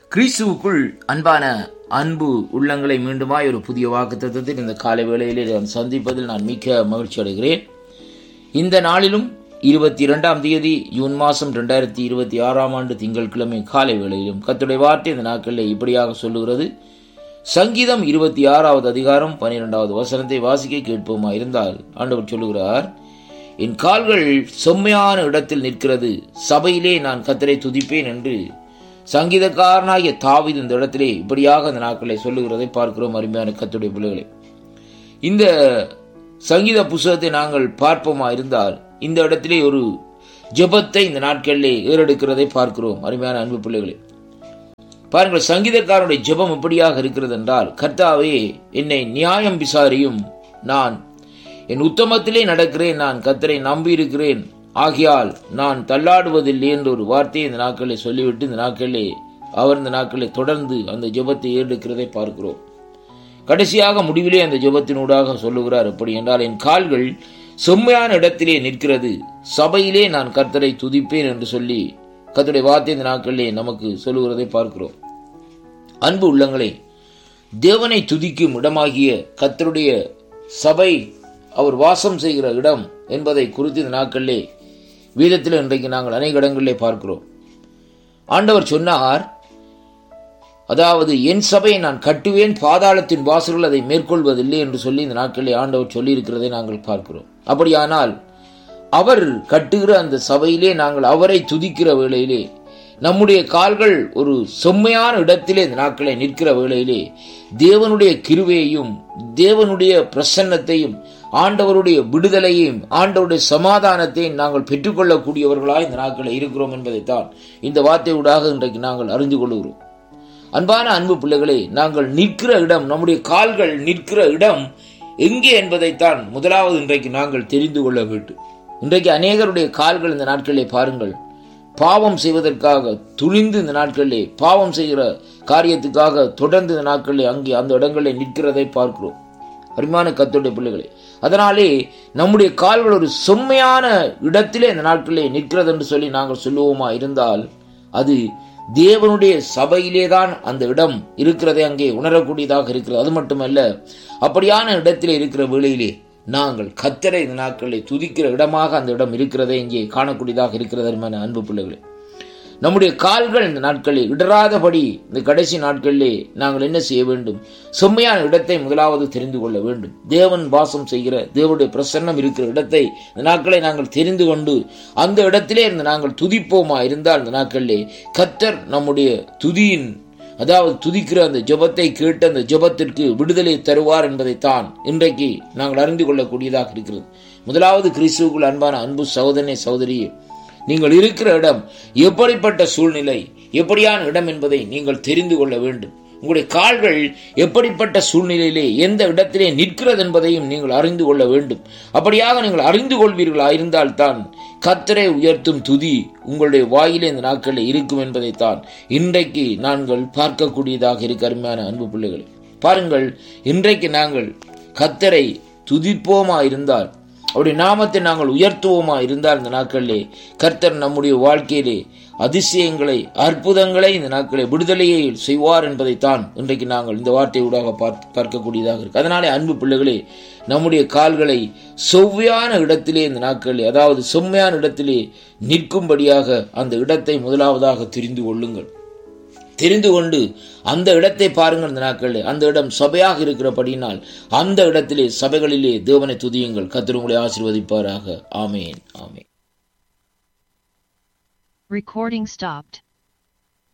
கிறிஸ்துவுக்குள் அன்பான அன்பு உள்ளங்களை மீண்டுமாய் ஒரு புதிய வாக்குத்தத்தத்தில் இந்த காலை வேளையிலே நான் சந்திப்பதில் நான் மிக்க மகிழ்ச்சி அடைகிறேன் இந்த நாளிலும் இருபத்தி இரண்டாம் தேதி ஜூன் மாதம் ரெண்டாயிரத்தி இருபத்தி ஆறாம் ஆண்டு திங்கட்கிழமை காலை வேளையிலும் கத்துடைய வார்த்தை இந்த நாட்களில் இப்படியாக சொல்லுகிறது சங்கீதம் இருபத்தி ஆறாவது அதிகாரம் பனிரெண்டாவது வசனத்தை வாசிக்க கேட்போமா இருந்தால் ஆண்டவர் சொல்லுகிறார் என் கால்கள் செம்மையான இடத்தில் நிற்கிறது சபையிலே நான் கத்தரை துதிப்பேன் என்று சங்கீதக்காரனாகிய தாவிது இந்த இடத்திலே இப்படியாக அந்த நாட்களை சொல்லுகிறதை பார்க்கிறோம் அருமையான கத்துடைய பிள்ளைகளை இந்த சங்கீத புஸ்தகத்தை நாங்கள் பார்ப்போமா இருந்தால் இந்த இடத்திலே ஒரு ஜெபத்தை இந்த நாட்களிலே ஏறெடுக்கிறதை பார்க்கிறோம் அருமையான அன்பு பிள்ளைகளே பாருங்கள் சங்கீதக்காரனுடைய ஜெபம் எப்படியாக இருக்கிறது என்றால் கர்த்தாவே என்னை நியாயம் விசாரியும் நான் என் உத்தமத்திலே நடக்கிறேன் நான் கத்தரை நம்பியிருக்கிறேன் ஆகியால் நான் தள்ளாடுவதில்லை என்ற ஒரு வார்த்தையை இந்த நாட்களை சொல்லிவிட்டு இந்த நாட்களிலே அவர் இந்த நாட்களை தொடர்ந்து அந்த ஜெபத்தை ஏறெடுக்கிறதை பார்க்கிறோம் கடைசியாக முடிவிலே அந்த ஜெபத்தினூடாக சொல்லுகிறார் எப்படி என்றால் என் கால்கள் செம்மையான இடத்திலே நிற்கிறது சபையிலே நான் கர்த்தரை துதிப்பேன் என்று சொல்லி கர்த்தருடைய வார்த்தை இந்த நாட்களிலே நமக்கு சொல்லுகிறதை பார்க்கிறோம் அன்பு உள்ளங்களே தேவனை துதிக்கும் இடமாகிய கர்த்தருடைய சபை அவர் வாசம் செய்கிற இடம் என்பதை குறித்து இந்த நாட்களிலே வீதத்தில் இன்றைக்கு நாங்கள் அநேக இடங்களிலே பார்க்கிறோம் ஆண்டவர் சொன்னார் அதாவது என் சபையை நான் கட்டுவேன் பாதாளத்தின் வாசல்கள் அதை மேற்கொள்வதில்லை என்று சொல்லி இந்த நாட்களிலே ஆண்டவர் சொல்லியிருக்கிறதை நாங்கள் பார்க்கிறோம் அப்படியானால் அவர் கட்டுகிற அந்த சபையிலே நாங்கள் அவரை துதிக்கிற வேளையிலே நம்முடைய கால்கள் ஒரு செம்மையான இடத்திலே இந்த நாட்களை நிற்கிற வேளையிலே தேவனுடைய கிருவையையும் தேவனுடைய பிரசன்னத்தையும் ஆண்டவருடைய விடுதலையும் ஆண்டவருடைய சமாதானத்தையும் நாங்கள் பெற்றுக்கொள்ளக்கூடியவர்களாய் இந்த நாட்களில் இருக்கிறோம் என்பதைத்தான் இந்த வார்த்தையூடாக இன்றைக்கு நாங்கள் அறிந்து கொள்கிறோம் அன்பான அன்பு பிள்ளைகளே நாங்கள் நிற்கிற இடம் நம்முடைய கால்கள் நிற்கிற இடம் எங்கே என்பதைத்தான் முதலாவது இன்றைக்கு நாங்கள் தெரிந்து கொள்ள வேண்டும் இன்றைக்கு அநேகருடைய கால்கள் இந்த நாட்களிலே பாருங்கள் பாவம் செய்வதற்காக துணிந்து இந்த நாட்களிலே பாவம் செய்கிற காரியத்துக்காக தொடர்ந்து இந்த நாட்களிலே அங்கே அந்த இடங்களில் நிற்கிறதை பார்க்கிறோம் அருமையான கத்தோடைய பிள்ளைகளே அதனாலே நம்முடைய கால்கள் ஒரு செம்மையான இடத்திலே இந்த நாட்களிலே நிற்கிறது என்று சொல்லி நாங்கள் சொல்லுவோமா இருந்தால் அது தேவனுடைய சபையிலே தான் அந்த இடம் இருக்கிறதை அங்கே உணரக்கூடியதாக இருக்கிறது அது மட்டுமல்ல அப்படியான இடத்திலே இருக்கிற வேளையிலே நாங்கள் கத்தரை இந்த நாட்களில் துதிக்கிற இடமாக அந்த இடம் இருக்கிறதை இங்கே காணக்கூடியதாக இருக்கிறது அருமையான அன்பு பிள்ளைகளே நம்முடைய கால்கள் இந்த நாட்களில் இடராதபடி இந்த கடைசி நாட்களிலே நாங்கள் என்ன செய்ய வேண்டும் செம்மையான இடத்தை முதலாவது தெரிந்து கொள்ள வேண்டும் தேவன் வாசம் செய்கிற தேவனுடைய பிரசன்னம் இருக்கிற இடத்தை இந்த நாட்களை நாங்கள் தெரிந்து கொண்டு அந்த இடத்திலே இருந்து நாங்கள் துதிப்போமா இருந்தால் இந்த நாட்களிலே கத்தர் நம்முடைய துதியின் அதாவது துதிக்கிற அந்த ஜபத்தை கேட்டு அந்த ஜபத்திற்கு விடுதலை தருவார் என்பதைத்தான் இன்றைக்கு நாங்கள் அறிந்து கொள்ளக்கூடியதாக இருக்கிறது முதலாவது கிறிஸ்துவுக்குள் அன்பான அன்பு சகோதரனை சகோதரியே நீங்கள் இருக்கிற இடம் எப்படிப்பட்ட சூழ்நிலை எப்படியான இடம் என்பதை நீங்கள் தெரிந்து கொள்ள வேண்டும் உங்களுடைய கால்கள் எப்படிப்பட்ட சூழ்நிலையிலே எந்த இடத்திலே நிற்கிறது என்பதையும் நீங்கள் அறிந்து கொள்ள வேண்டும் அப்படியாக நீங்கள் அறிந்து கொள்வீர்களா இருந்தால்தான் கத்தரை உயர்த்தும் துதி உங்களுடைய வாயிலே இந்த நாட்களில் இருக்கும் என்பதைத்தான் இன்றைக்கு நாங்கள் பார்க்கக்கூடியதாக இருக்க அருமையான அன்பு பிள்ளைகள் பாருங்கள் இன்றைக்கு நாங்கள் கத்தரை துதிப்போமா இருந்தால் அவருடைய நாமத்தை நாங்கள் உயர்த்துவோமா இருந்தால் இந்த நாட்களிலே கர்த்தர் நம்முடைய வாழ்க்கையிலே அதிசயங்களை அற்புதங்களை இந்த நாட்களை விடுதலையை செய்வார் என்பதைத்தான் இன்றைக்கு நாங்கள் இந்த வார்த்தையூடாக பார்க்கக்கூடியதாக இருக்கு அதனாலே அன்பு பிள்ளைகளே நம்முடைய கால்களை செவ்வையான இடத்திலே இந்த நாட்களிலே அதாவது செம்மையான இடத்திலே நிற்கும்படியாக அந்த இடத்தை முதலாவதாக தெரிந்து கொள்ளுங்கள் தெரிந்து கொண்டு அந்த இடத்தை பாருங்கள் இந்த நாட்களில் அந்த இடம் சபையாக இருக்கிறபடினால் அந்த இடத்திலே சபைகளிலே தேவனை துதியுங்கள் கத்திர உங்களை ஆசிர்வதிப்பாராக ஆமேன் ஆமேன் Recording stopped.